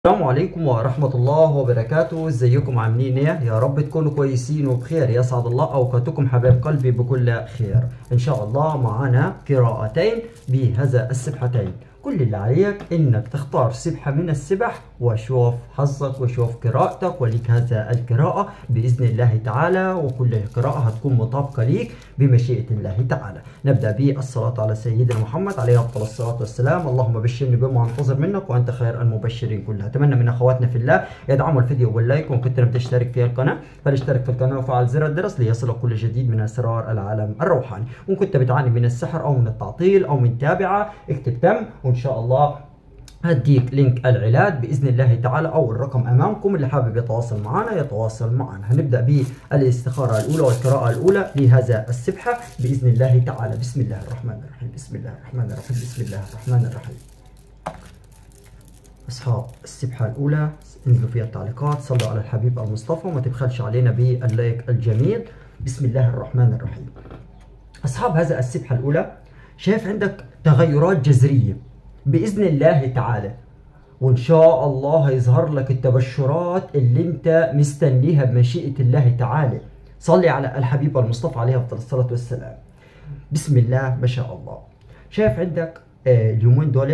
السلام عليكم ورحمة الله وبركاته ازيكم عاملين ايه يا رب تكونوا كويسين وبخير يسعد الله اوقاتكم حبايب قلبي بكل خير ان شاء الله معانا قراءتين بهذا السبحتين كل اللي عليك انك تختار سبحة من السبح وشوف حظك وشوف قراءتك وليك هذا القراءة بإذن الله تعالى وكل قراءة هتكون مطابقة ليك بمشيئة الله تعالى نبدأ بالصلاة على سيدنا محمد عليه أفضل الصلاة والسلام اللهم بشرني بما أنتظر منك وأنت خير المبشرين كلها أتمنى من أخواتنا في الله يدعموا الفيديو باللايك وإن كنت لم تشترك في القناة فلاشترك في القناة وفعل زر الجرس ليصلك كل جديد من أسرار العالم الروحاني وإن كنت بتعاني من السحر أو من التعطيل أو من تابعة اكتب تم وإن شاء الله هديك لينك العلاج باذن الله تعالى او الرقم امامكم اللي حابب يتواصل معنا يتواصل معنا هنبدا بالاستخاره الاولى والقراءه الاولى لهذا السبحه باذن الله تعالى بسم الله الرحمن الرحيم بسم الله الرحمن الرحيم بسم الله الرحمن الرحيم اصحاب السبحه الاولى انزلوا فيها التعليقات صلوا على الحبيب المصطفى وما تبخلش علينا باللايك الجميل بسم الله الرحمن الرحيم اصحاب هذا السبحه الاولى شايف عندك تغيرات جذريه باذن الله تعالى وان شاء الله هيظهر لك التبشرات اللي انت مستنيها بمشيئه الله تعالى صلي على الحبيب المصطفى عليه افضل الصلاه والسلام بسم الله ما شاء الله شايف عندك آه اليومين دول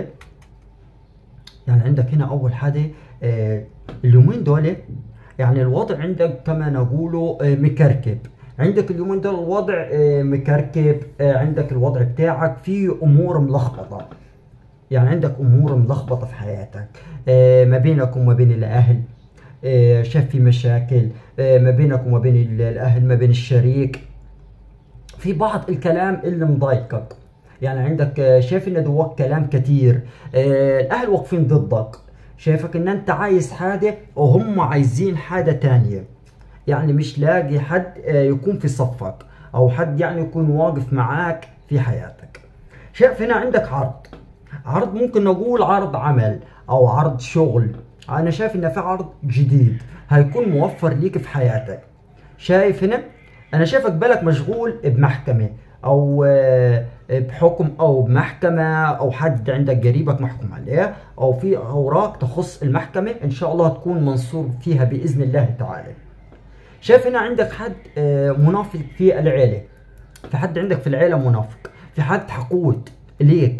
يعني عندك هنا اول حاجه آه اليومين دول يعني الوضع عندك كما نقول آه مكركب عندك اليومين دول الوضع آه مكركب آه عندك الوضع بتاعك فيه امور ملخبطه يعني عندك امور ملخبطه في حياتك آه ما بينك وما بين الاهل آه شايف في مشاكل آه ما بينك وما بين الاهل ما بين الشريك في بعض الكلام اللي مضايقك يعني عندك شايف ان جواك كلام كتير الاهل واقفين ضدك شايفك ان انت عايز حاجه وهم عايزين حاجه تانية يعني مش لاقي حد يكون في صفك او حد يعني يكون واقف معاك في حياتك شايف هنا عندك عرض عرض ممكن نقول عرض عمل او عرض شغل انا شايف ان في عرض جديد هيكون موفر ليك في حياتك شايف هنا انا شايفك بالك مشغول بمحكمة او بحكم او بمحكمة او حد عندك قريبك محكوم عليه او في اوراق تخص المحكمة ان شاء الله تكون منصور فيها باذن الله تعالى شايف هنا عندك حد منافق في العيلة في حد عندك في العيلة منافق في حد حقود ليك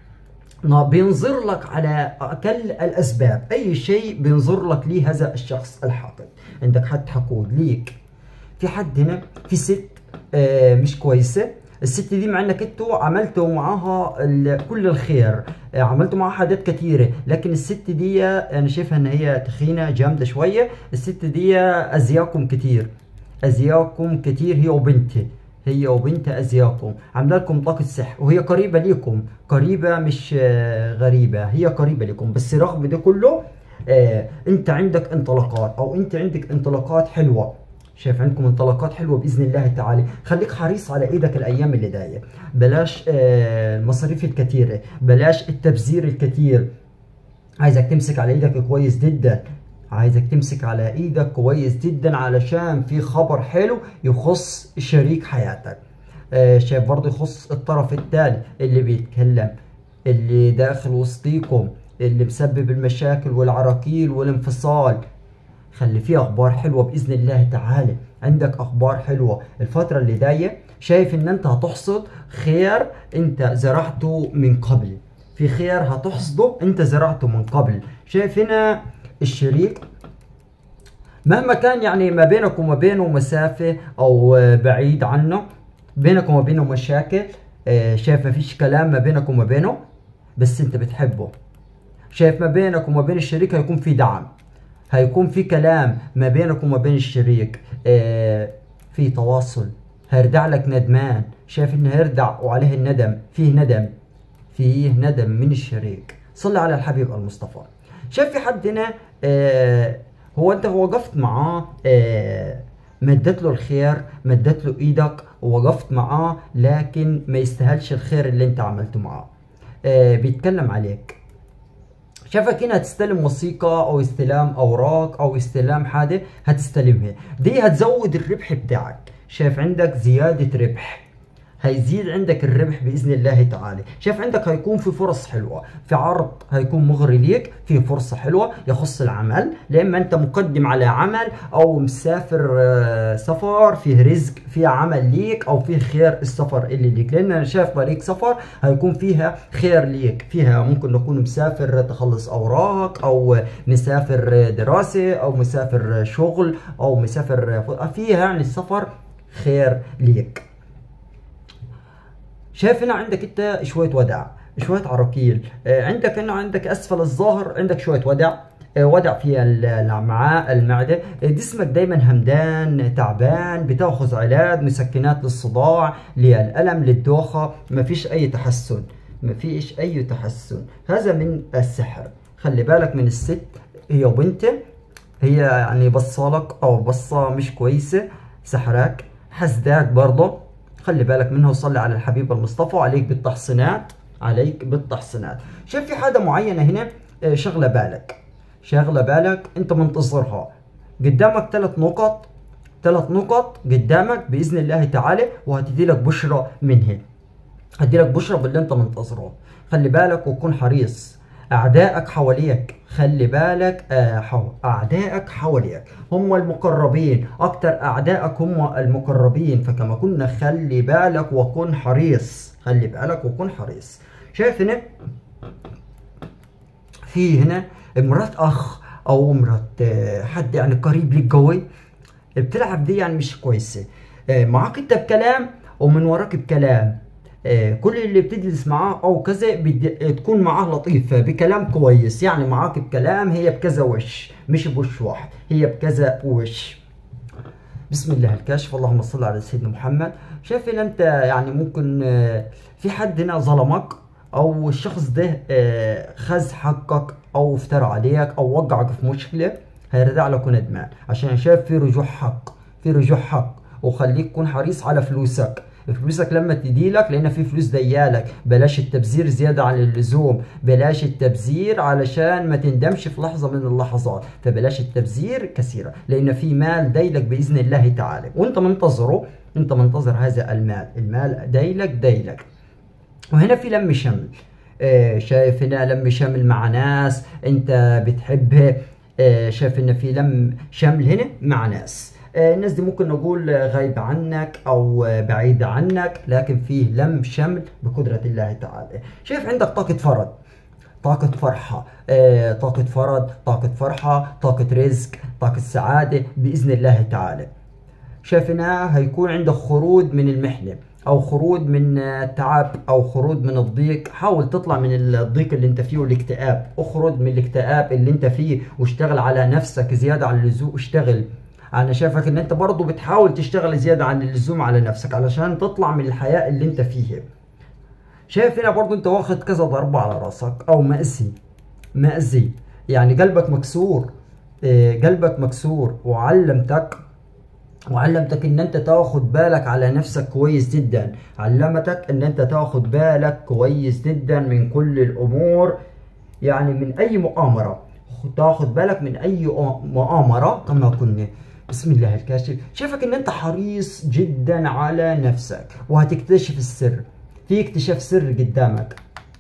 بينظر لك على اقل الاسباب اي شيء بينظر لك ليه هذا الشخص الحاقد عندك حد حقود ليك في حد هنا في ست آه مش كويسه الست دي مع انك انتوا عملتوا معاها كل الخير آه عملتوا معاها حاجات كتيره لكن الست دي انا شايفها ان هي تخينه جامده شويه الست دي ازياكم كتير ازياكم كتير هي وبنتي هي وبنت ازياكم عامله لكم طاقه سحر وهي قريبه ليكم قريبه مش غريبه هي قريبه ليكم بس رغم ده كله آه انت عندك انطلاقات او انت عندك انطلاقات حلوه شايف عندكم انطلاقات حلوه باذن الله تعالى خليك حريص على ايدك الايام اللي جايه بلاش آه المصاريف الكثيره بلاش التبذير الكثير عايزك تمسك على ايدك كويس جدا عايزك تمسك على ايدك كويس جدا علشان في خبر حلو يخص شريك حياتك آه شايف برضه يخص الطرف الثاني اللي بيتكلم اللي داخل وسطيكم اللي مسبب المشاكل والعراكيل والانفصال خلي فيه اخبار حلوه باذن الله تعالى عندك اخبار حلوه الفتره اللي جايه شايف ان انت هتحصد خير انت زرعته من قبل في خير هتحصده انت زرعته من قبل شايف هنا الشريك مهما كان يعني ما بينك وما بينه مسافة أو بعيد عنه بينك وما بينه مشاكل شايف ما فيش كلام ما بينك وما بينه بس أنت بتحبه شايف ما بينك وما بين الشريك هيكون في دعم هيكون في كلام ما بينك وما بين الشريك في تواصل هيرجع لك ندمان شايف انه هيرجع وعليه الندم فيه ندم فيه ندم من الشريك صلي على الحبيب المصطفى شايف في حد هنا آه هو انت وقفت معاه آه مدت له الخير مدت له ايدك ووقفت معاه لكن ما يستاهلش الخير اللي انت عملته معاه آه بيتكلم عليك شافك هنا هتستلم وثيقة او استلام اوراق او استلام حاجة هتستلمها دي هتزود الربح بتاعك شايف عندك زيادة ربح هيزيد عندك الربح باذن الله تعالى شايف عندك هيكون في فرص حلوه في عرض هيكون مغري ليك في فرصه حلوه يخص العمل لما انت مقدم على عمل او مسافر آه، سفر فيه رزق فيه عمل ليك او فيه خير السفر اللي ليك لان انا شايف طريق سفر هيكون فيها خير ليك فيها ممكن نكون مسافر تخلص اوراق او مسافر دراسه او مسافر شغل او مسافر فيها يعني السفر خير ليك شايف هنا عندك انت شويه ودع شويه عراقيل آه، عندك هنا عندك اسفل الظهر عندك شويه ودع آه، ودع في الامعاء المعده آه، جسمك دايما همدان تعبان بتاخذ علاج مسكنات للصداع للالم للدوخه ما فيش اي تحسن ما فيش اي تحسن هذا من السحر خلي بالك من الست هي وبنته هي يعني بصالك او بصه مش كويسه سحراك حسداك برضه خلي بالك منها وصلي على الحبيب المصطفى عليك بالتحصينات عليك بالتحصينات شايف في حاجه معينه هنا آه، شغله بالك شغله بالك انت منتظرها قدامك ثلاث نقط ثلاث نقط قدامك باذن الله تعالى وهتدي لك بشرى منها هدي لك بشرى باللي انت منتظره خلي بالك وكون حريص اعدائك حواليك خلي بالك آه، اعدائك حواليك هم المقربين اكتر اعدائك هم المقربين فكما كنا خلي بالك وكن حريص خلي بالك وكن حريص شايف هنا في هنا مرات اخ او مرات آه، حد يعني قريب ليك قوي بتلعب دي يعني مش كويسه آه، معاك انت بكلام ومن وراك بكلام آه، كل اللي بتجلس معاه او كذا تكون معاه لطيفة بكلام كويس يعني معاك بكلام هي بكذا وش مش بوش واحد هي بكذا وش بسم الله الكاشف اللهم صل على سيدنا محمد شايف ان انت يعني ممكن آه، في حد هنا ظلمك او الشخص ده آه، خذ حقك او افترى عليك او وقعك في مشكلة هيرجع لك ندمان عشان شايف في رجوع حق في رجوع حق وخليك تكون حريص على فلوسك فلوسك لما تدي لك لان في فلوس ديالك بلاش التبذير زياده عن اللزوم بلاش التبذير علشان ما تندمش في لحظه من اللحظات فبلاش التبذير كثيرا لان في مال دايلك باذن الله تعالى وانت منتظره انت منتظر هذا المال المال دايلك دايلك وهنا في لم شمل آه شايف هنا لم شمل مع ناس انت بتحبها آه شايف ان في لم شمل هنا مع ناس آه، الناس دي ممكن نقول غايبة عنك أو بعيدة عنك لكن فيه لم شمل بقدرة الله تعالى شايف عندك طاقة فرد طاقة فرحة آه، طاقة فرد طاقة فرحة طاقة رزق طاقة سعادة بإذن الله تعالى شايف هنا هيكون عندك خروج من المحنة او خروج من التعب او خروج من الضيق حاول تطلع من الضيق اللي انت فيه والاكتئاب اخرج من الاكتئاب اللي انت فيه واشتغل على نفسك زيادة عن اللزوم اشتغل انا شايفك ان انت برضو بتحاول تشتغل زيادة عن اللزوم على نفسك علشان تطلع من الحياة اللي انت فيها شايف هنا برضو انت واخد كذا ضربة على راسك او مأذي مأذي يعني قلبك مكسور إيه قلبك مكسور وعلمتك وعلمتك ان انت تاخد بالك على نفسك كويس جدا علمتك ان انت تاخد بالك كويس جدا من كل الامور يعني من اي مؤامرة تاخد بالك من اي مؤامرة كما كنا بسم الله الكاشف شايفك ان انت حريص جدا على نفسك وهتكتشف السر في اكتشاف سر قدامك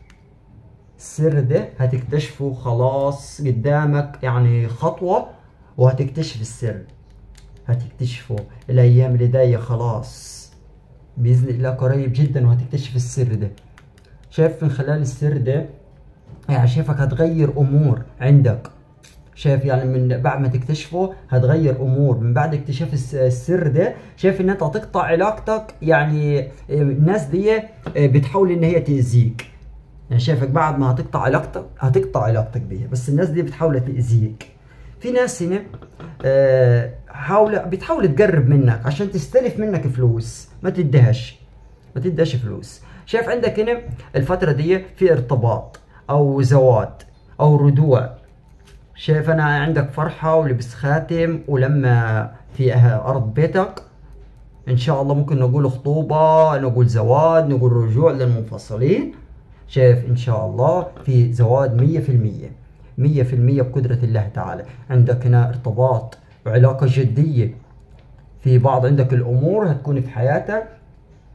السر ده هتكتشفه خلاص قدامك يعني خطوة وهتكتشف السر هتكتشفه الايام اللي جاية خلاص باذن الله قريب جدا وهتكتشف السر ده شايف من خلال السر ده يعني شايفك هتغير امور عندك شايف يعني من بعد ما تكتشفه هتغير امور من بعد اكتشاف السر ده شايف ان انت هتقطع علاقتك يعني آه، الناس دي آه، بتحاول ان هي تاذيك يعني شايفك بعد ما هتقطع علاقتك هتقطع علاقتك بيها بس الناس دي بتحاول تاذيك في ناس هنا آه، حاول بتحاول تقرب منك عشان تستلف منك فلوس ما تديهاش ما تديهاش فلوس شايف عندك هنا الفترة دي في ارتباط او زواج او رجوع شايف انا عندك فرحة ولبس خاتم ولما في ارض بيتك ان شاء الله ممكن نقول خطوبة نقول زواج نقول رجوع للمنفصلين شايف ان شاء الله في زواج مية في المية مية في المية بقدرة الله تعالى عندك هنا ارتباط وعلاقة جدية في بعض عندك الامور هتكون في حياتك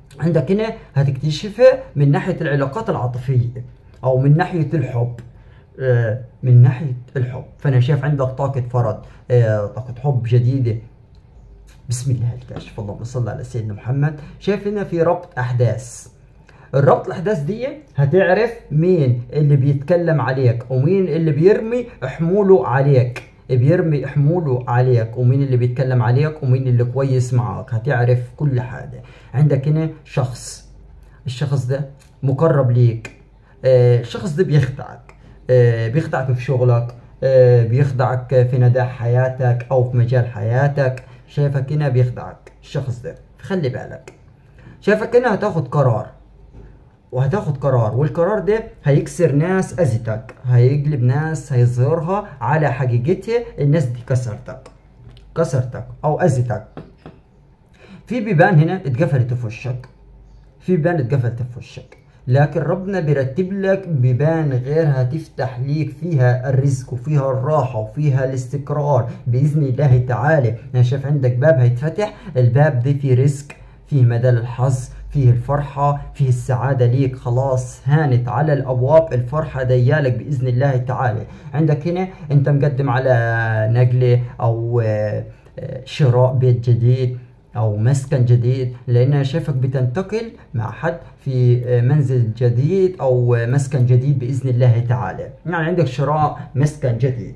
عندك هنا هتكتشفها من ناحية العلاقات العاطفية أو من ناحية الحب آه، من ناحية الحب فأنا شايف عندك طاقة فرد آه، طاقة حب جديدة بسم الله الكاشف اللهم صل على سيدنا محمد شايف هنا في ربط أحداث الربط الأحداث دي هتعرف مين اللي بيتكلم عليك ومين اللي بيرمي حموله عليك بيرمي حموله عليك ومين اللي بيتكلم عليك ومين اللي كويس معك هتعرف كل حاجة عندك هنا شخص الشخص ده مقرب ليك آه، الشخص ده بيخدعك آه، بيخدعك في شغلك آه، بيخدعك في نجاح حياتك او في مجال حياتك شايفك هنا بيخدعك الشخص ده فخلي بالك شايفك هنا هتاخد قرار وهتاخد قرار والقرار ده هيكسر ناس اذتك هيقلب ناس هيظهرها على حقيقتها الناس دي كسرتك كسرتك او اذتك في بيبان هنا اتقفلت في وشك في بيبان اتقفلت في وشك لكن ربنا بيرتب لك بيبان غيرها تفتح ليك فيها الرزق وفيها الراحة وفيها الاستقرار بإذن الله تعالى أنا شايف عندك باب هيتفتح الباب ده فيه رزق فيه مدى الحظ فيه الفرحة فيه السعادة ليك خلاص هانت على الأبواب الفرحة ديالك بإذن الله تعالى عندك هنا أنت مقدم على نقلة أو آه، آه، شراء بيت جديد او مسكن جديد لان انا شايفك بتنتقل مع حد في آه، منزل جديد او مسكن جديد باذن الله تعالى يعني عندك شراء مسكن جديد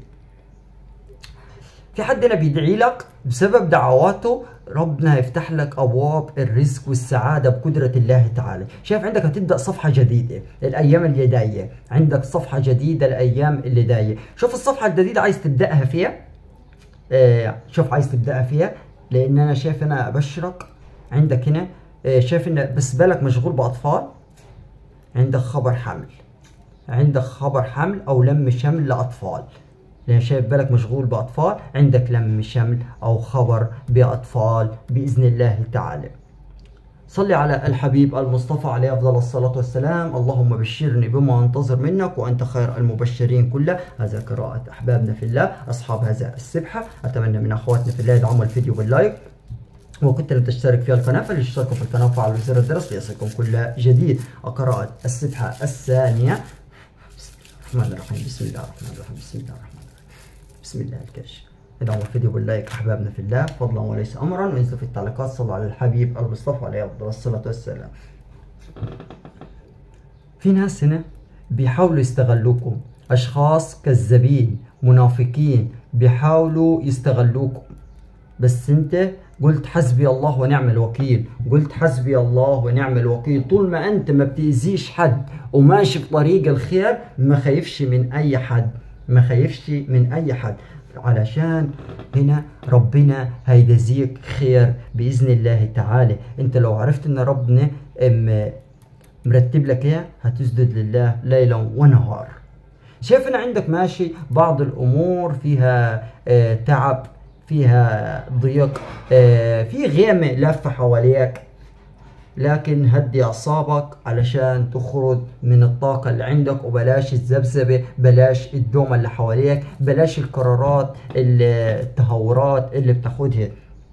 في حد هنا بيدعي لك بسبب دعواته ربنا يفتح لك ابواب الرزق والسعاده بقدره الله تعالى شايف عندك هتبدا صفحه جديده الايام اللي جايه عندك صفحه جديده الايام اللي جايه شوف الصفحه الجديده عايز تبداها فيها آه شوف عايز تبداها فيها لان انا شايف انا ابشرك عندك هنا آه شايف ان بس بالك مشغول باطفال عندك خبر حمل عندك خبر حمل او لم شمل لاطفال لان شايف بالك مشغول باطفال عندك لم شمل او خبر باطفال باذن الله تعالى صلي على الحبيب المصطفى عليه افضل الصلاه والسلام اللهم بشرني بما انتظر منك وانت خير المبشرين كله هذا قراءه احبابنا في الله اصحاب هذا السبحه اتمنى من اخواتنا في الله يدعموا الفيديو باللايك وكنت لم تشترك في القناة فلاشتركوا في القناة وفعلوا زر الجرس ليصلكم كل جديد قراءة السبحة الثانية بسم الله الرحمن الرحيم بسم الله الرحمن الرحيم بسم الله الرحمن الرحيم بسم الله الكاش ادعموا الفيديو باللايك احبابنا في الله فضلا وليس امرا وانزلوا في التعليقات صلوا على الحبيب المصطفى عليه افضل الصلاه والسلام في ناس هنا بيحاولوا يستغلوكم اشخاص كذابين منافقين بيحاولوا يستغلوكم بس انت قلت حسبي الله ونعم الوكيل قلت حسبي الله ونعم الوكيل طول ما انت ما بتأذيش حد وماشي في طريق الخير ما خايفش من اي حد ما خايفش من اي حد علشان هنا ربنا هيجازيك خير باذن الله تعالى انت لو عرفت ان ربنا ام- مرتب لك اياه هتسجد لله ليلا ونهار شايف ان عندك ماشي بعض الامور فيها آه، تعب فيها ضيق آه، في غيمة لفة حواليك لكن هدي أعصابك علشان تخرج من الطاقة اللي عندك وبلاش الذبذبة بلاش الدومة اللي حواليك بلاش القرارات اللي- التهورات اللي بتاخدها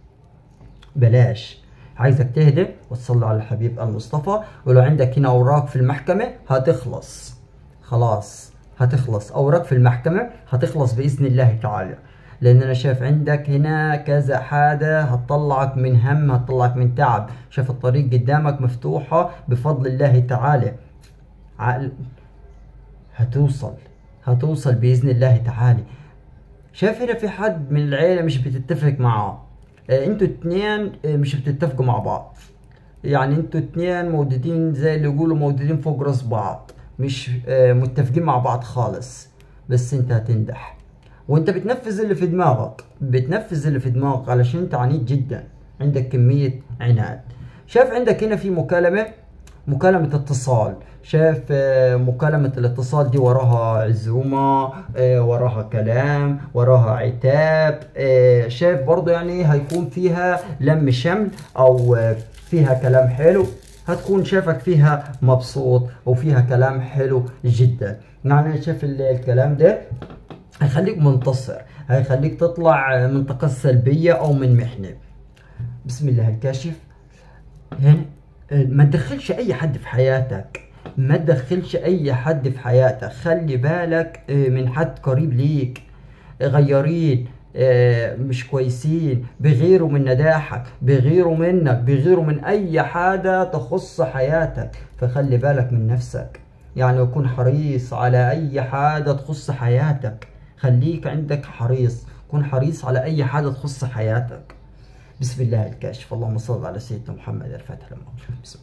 بلاش عايزك تهدى وتصلي على الحبيب المصطفى ولو عندك هنا اوراق في المحكمة هتخلص خلاص هتخلص اوراق في المحكمة هتخلص باذن الله تعالى لان انا شايف عندك هنا كذا حاجة هتطلعك من هم هتطلعك من تعب شايف الطريق قدامك مفتوحة بفضل الله تعالى عقل هتوصل هتوصل باذن الله تعالى شايف هنا في حد من العيلة مش بتتفق معاه آه، انتوا اتنين آه، مش بتتفقوا مع بعض يعني انتوا اتنين موددين زي اللي يقولوا موددين فوق راس بعض مش آه، متفقين مع بعض خالص بس انت هتنجح وانت بتنفذ اللي في دماغك بتنفذ اللي في دماغك علشان انت عنيد جدا عندك كمية عناد شايف عندك هنا في مكالمة مكالمة اتصال شايف آه، مكالمة الاتصال دي وراها عزومة آه، وراها كلام وراها عتاب آه، شايف برضو يعني هيكون فيها لم شمل او آه، فيها كلام حلو هتكون شايفك فيها مبسوط وفيها كلام حلو جدا يعني أنا شايف ال- الكلام ده هيخليك منتصر هيخليك تطلع من طاقة سلبية او من محنة بسم الله الكاشف هنا ما تدخلش اي حد في حياتك ما تدخلش اي حد في حياتك خلي بالك آه، من حد قريب ليك غيارين آه، مش كويسين بغيروا من نجاحك بغيروا منك بغيروا من اي حاجة تخص حياتك فخلي بالك من نفسك يعني يكون حريص على اي حاجة تخص حياتك خليك عندك حريص كن حريص على اي حاجة تخص حياتك بسم الله الكاشف اللهم صل على سيدنا محمد الفاتح لما بسم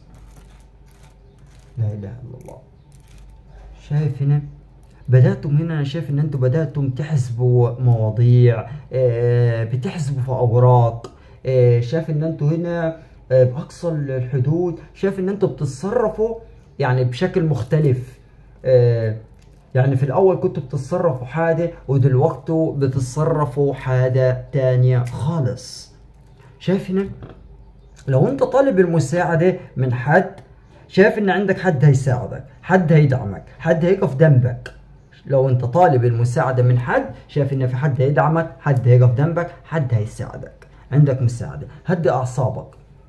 الله لا اله الا الله شايف هنا بدأتم هنا أنا شايف إن أنتم بدأتم تحسبوا مواضيع آه، بتحسبوا في أوراق آه، شايف إن أنتم هنا آه، بأقصى الحدود شايف إن أنتم بتتصرفوا يعني بشكل مختلف آه، يعني في الأول كنتوا بتتصرفوا حاجة ودلوقتي بتتصرفوا حاجة تانية خالص شايف هنا لو أنت طالب المساعدة من حد شايف إن عندك حد هيساعدك حد هيدعمك حد هيقف جنبك لو انت طالب المساعدة من حد شايف ان في حد هيدعمك حد هيقف جنبك حد هيساعدك عندك مساعدة هدي اعصابك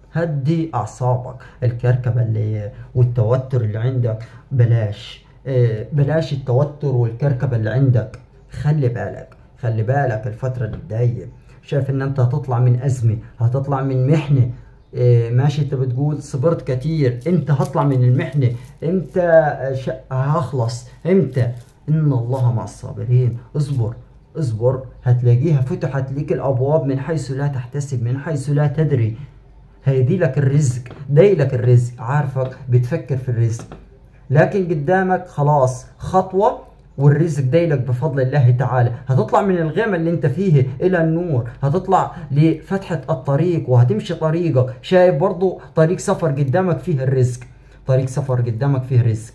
هدي اعصابك الكركبة اللي والتوتر اللي عندك بلاش اه بلاش التوتر والكركبة اللي عندك خلي بالك خلي بالك الفترة اللي جاية شايف ان انت هتطلع من ازمة هتطلع من محنة إيه ماشي انت بتقول صبرت كتير امتى هطلع من المحنة امتى ش... هخلص امتى ان الله مع الصابرين اصبر اصبر هتلاقيها فتحت لك الابواب من حيث لا تحتسب من حيث لا تدري هيدي لك الرزق داي لك الرزق عارفك بتفكر في الرزق لكن قدامك خلاص خطوة والرزق دايلك بفضل الله تعالى هتطلع من الغيمة اللي انت فيه الى النور هتطلع لفتحة الطريق وهتمشي طريقك شايف برضو طريق سفر قدامك فيه الرزق طريق سفر قدامك فيه رزق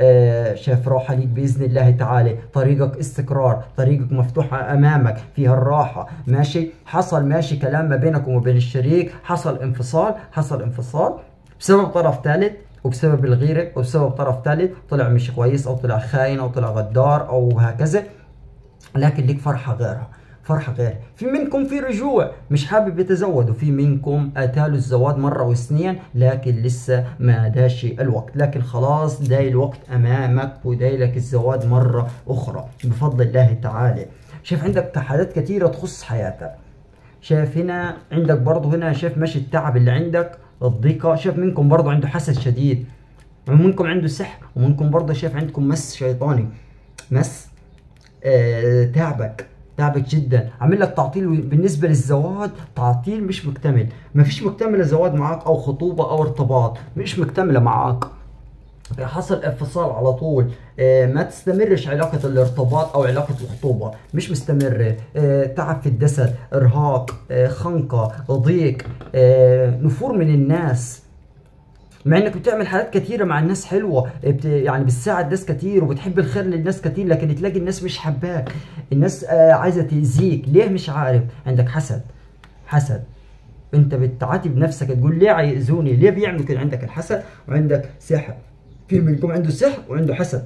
آه شايف راحة ليك بإذن الله تعالى طريقك استقرار طريقك مفتوحة أمامك فيها الراحة ماشي حصل ماشي كلام ما بينك وما بين الشريك حصل انفصال حصل انفصال بسبب طرف ثالث وبسبب الغيرة وبسبب طرف ثالث طلع مش كويس أو طلع خاين أو طلع غدار أو هكذا لكن ليك فرحة غيرها فرحة غير في منكم في رجوع مش حابب يتزوج وفي منكم اتالوا الزواج مرة واثنين لكن لسه ما داش الوقت لكن خلاص داي الوقت امامك وداي لك الزواج مرة اخرى بفضل الله تعالى شايف عندك حاجات كثيرة تخص حياتك شايف هنا عندك برضه هنا شايف ماشي التعب اللي عندك الضيقة شايف منكم برضه عنده حسد شديد ومنكم عنده سحر ومنكم برضه شايف عندكم مس شيطاني مس آه تعبك تعبك جدا عامل لك تعطيل بالنسبه للزواج تعطيل مش مكتمل ما فيش مكتمله زواج معاك او خطوبه او ارتباط مش مكتمله معاك حصل انفصال على طول آه ما تستمرش علاقة الارتباط أو علاقة الخطوبة مش مستمرة آه تعب في الجسد إرهاق آه خنقة ضيق نفور من الناس مع انك بتعمل حاجات كتيرة مع الناس حلوة بت... يعني بتساعد ناس كتير وبتحب الخير للناس كتير لكن تلاقي الناس مش حباك الناس آه عايزة تأذيك ليه مش عارف عندك حسد حسد انت بتعاتب نفسك تقول ليه هيأذوني ليه بيعملوا كده عندك الحسد وعندك سحر في منكم عنده سحر وعنده حسد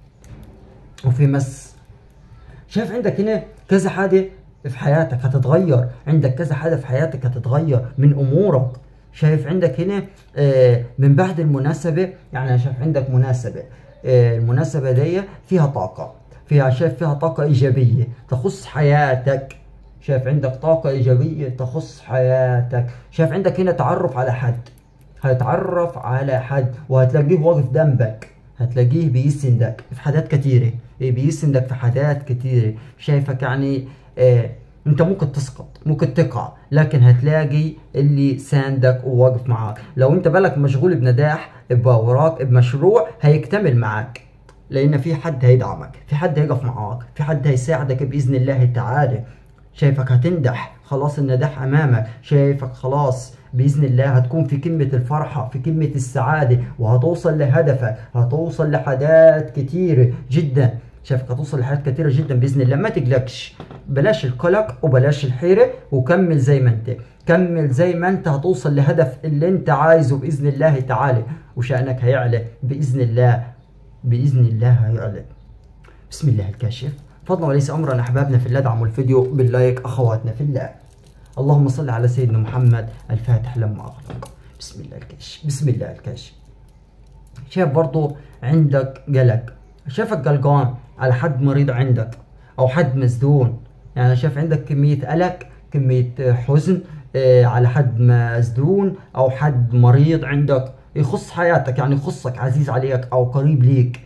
وفي مس شايف عندك هنا كذا حاجة في حياتك هتتغير عندك كذا حاجة في حياتك هتتغير من أمورك شايف عندك هنا آه من بعد المناسبة يعني أنا شايف عندك مناسبة آه المناسبة دي فيها طاقة فيها شايف فيها طاقة إيجابية تخص حياتك شايف عندك طاقة إيجابية تخص حياتك شايف عندك هنا تعرف على حد هتعرف على حد وهتلاقيه واقف جنبك هتلاقيه بيسندك في حاجات كتيرة بيسندك في حاجات كتيرة شايفك يعني آه انت ممكن تسقط ممكن تقع لكن هتلاقي اللي ساندك وواقف معاك لو انت بالك مشغول بنجاح باوراق بمشروع هيكتمل معاك لان في حد هيدعمك في حد هيقف معاك في حد هيساعدك باذن الله تعالى شايفك هتنجح خلاص النجاح امامك شايفك خلاص باذن الله هتكون في كلمه الفرحه في كلمه السعاده وهتوصل لهدفك هتوصل لحاجات كتيره جدا شايفك هتوصل لحاجات كتيره جدا باذن الله ما تقلقش بلاش القلق وبلاش الحيره وكمل زي ما انت كمل زي ما انت هتوصل لهدف اللي انت عايزه باذن الله تعالى وشانك هيعلى باذن الله باذن الله هيعلى بسم الله الكاشف فضلا وليس امرا احبابنا في الله ادعموا الفيديو باللايك اخواتنا في الله اللهم صل على سيدنا محمد الفاتح لما اغلق بسم الله الكاشف بسم الله الكاشف شايف برضو عندك قلق شايفك قلقان على حد مريض عندك او حد مسدون يعني شايف عندك كمية قلق كمية حزن آه، على حد مسدون او حد مريض عندك يخص حياتك يعني يخصك عزيز عليك او قريب ليك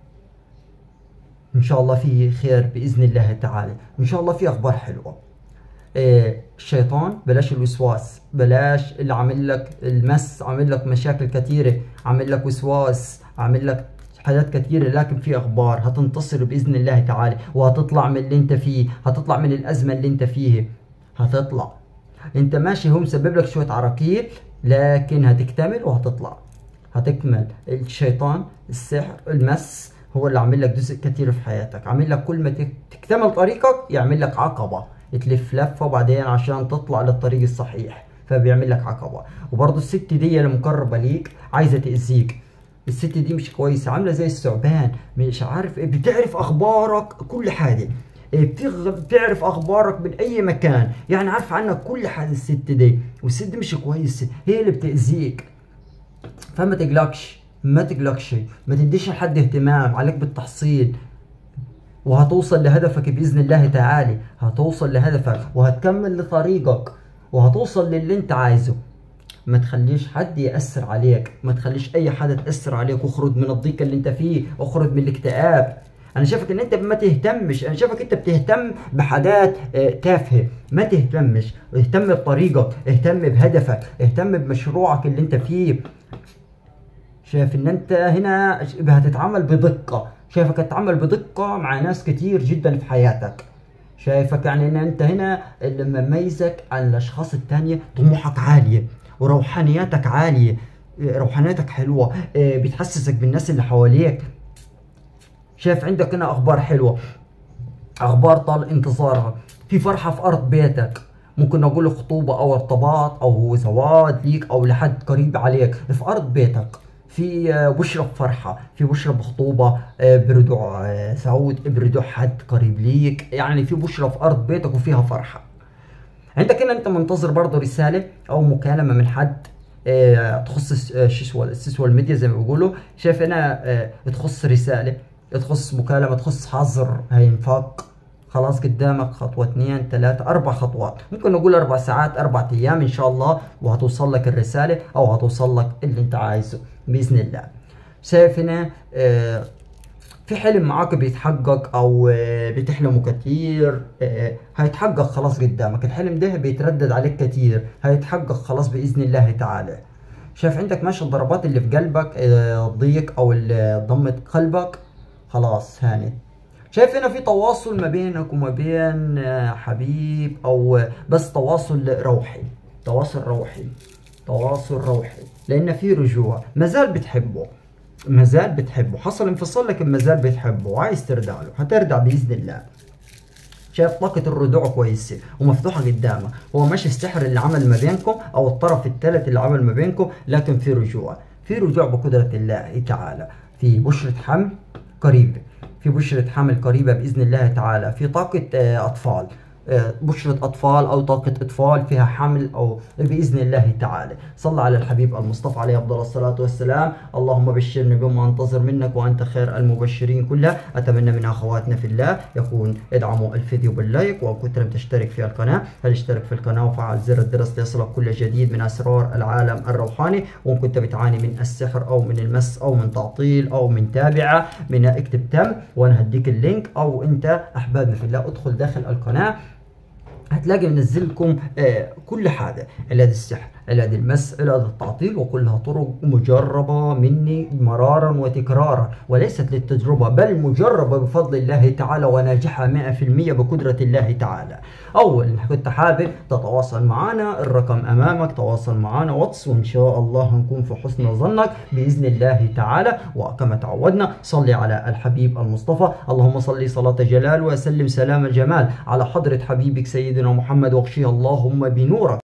ان شاء الله في خير باذن الله تعالى ان شاء الله في اخبار حلوه إيه الشيطان بلاش الوسواس بلاش اللي عامل لك المس عامل لك مشاكل كثيره عامل لك وسواس عامل لك حاجات كثيره لكن في اخبار هتنتصر باذن الله تعالى وهتطلع من اللي انت فيه هتطلع من الازمه اللي انت فيها هتطلع انت ماشي هو مسبب لك شويه عراكيل لكن هتكتمل وهتطلع هتكمل الشيطان السحر المس هو اللي عامل لك جزء كتير في حياتك عامل لك كل ما تكتمل طريقك يعمل لك عقبة تلف لفة وبعدين عشان تطلع للطريق الصحيح فبيعمل لك عقبة وبرضه الست دي اللي مقربة ليك عايزة تأذيك الست دي مش كويسة عاملة زي الثعبان مش عارف ايه بتعرف اخبارك كل حاجة إيه، بتعرف اخبارك من اي مكان يعني عارف عنك كل حاجة الست دي والست دي مش كويسة هي اللي بتأذيك فما تقلقش ما تقلقش ما تديش لحد اهتمام عليك بالتحصيل وهتوصل لهدفك بإذن الله تعالى هتوصل لهدفك وهتكمل لطريقك وهتوصل للي انت عايزه ما تخليش حد يأثر عليك ما تخليش اي حد تأثر عليك واخرج من الضيق اللي انت فيه اخرج من الاكتئاب انا شايفك ان انت ما تهتمش انا شايفك انت بتهتم بحاجات آه، تافهه ما تهتمش اهتم بطريقك اهتم بهدفك اهتم بمشروعك اللي انت فيه شايف ان انت هنا هتتعامل بدقة شايفك هتتعامل بدقة مع ناس كتير جدا في حياتك شايفك يعني ان انت هنا اللي مميزك عن الاشخاص التانية طموحك عالية وروحانياتك عالية روحانياتك حلوة آه، بتحسسك بالناس اللي حواليك شايف عندك هنا اخبار حلوة اخبار طال انتظارها في فرحة في ارض بيتك ممكن نقول خطوبة او ارتباط او زواج ليك او لحد قريب عليك في ارض بيتك في آه، بشرة بفرحة في بشرة بخطوبة آه، برجوع آه، سعود برجوع حد قريب ليك يعني في بشرة في أرض بيتك وفيها فرحة عندك هنا أنت منتظر برضه رسالة أو مكالمة من حد تخص السوشيال ميديا زي ما بيقولوا شايف هنا تخص رسالة تخص مكالمة تخص حظر هينفاق خلاص قدامك خطوة اثنين ثلاثة أربع خطوات ممكن نقول أربع ساعات أربع أيام إن شاء الله وهتوصل لك الرسالة أو هتوصل لك اللي أنت عايزه بإذن الله شايف هنا آه في حلم معاك بيتحقق او آه بتحلمه كتير آه هيتحقق خلاص قدامك الحلم ده بيتردد عليك كتير هيتحقق خلاص باذن الله تعالى شايف عندك ماشي الضربات اللي في قلبك آه ضيق او اللي ضمت قلبك خلاص هانت شايف هنا في تواصل ما بينك وما بين آه، حبيب او بس تواصل روحي تواصل روحي تواصل روحي لان في رجوع مازال بتحبه مازال بتحبه حصل انفصال لكن مازال بتحبه وعايز ترجع له هترجع باذن الله شايف طاقة الرجوع كويسة ومفتوحة قدامك هو مش السحر اللي عمل ما بينكم او الطرف الثالث اللي عمل ما بينكم لكن في رجوع في رجوع بقدرة الله تعالى في بشرة حمل قريبة في بشرة حمل قريبة بإذن الله تعالى في طاقة آه، أطفال آه، بشرة أطفال أو طاقة أطفال فيها حمل أو بإذن الله تعالى صلى على الحبيب المصطفى عليه أفضل الصلاة والسلام اللهم بشرني بما أنتظر منك وأنت خير المبشرين كلها أتمنى من أخواتنا في الله يكون ادعموا الفيديو باللايك وإن كنت لم تشترك في القناة فلاشترك في القناة وفعل زر الجرس ليصلك كل جديد من أسرار العالم الروحاني وإن كنت بتعاني من السحر أو من المس أو من تعطيل أو من تابعة من اكتب تم وأنا هديك اللينك أو أنت أحبابنا في الله ادخل داخل القناة هتلاقي منزل لكم آه كل حاجه علاج السحر علاج المس علاج التعطيل وكلها طرق مجربه مني مرارا وتكرارا وليست للتجربه بل مجربه بفضل الله تعالى وناجحه 100% بقدره الله تعالى اول كنت حابب تتواصل معنا الرقم امامك تواصل معنا واتس وان شاء الله نكون في حسن ظنك باذن الله تعالى وكما تعودنا صلي على الحبيب المصطفى اللهم صل صلاه جلال وسلم سلام الجمال على حضره حبيبك سيدنا محمد واغشيه اللهم بنورك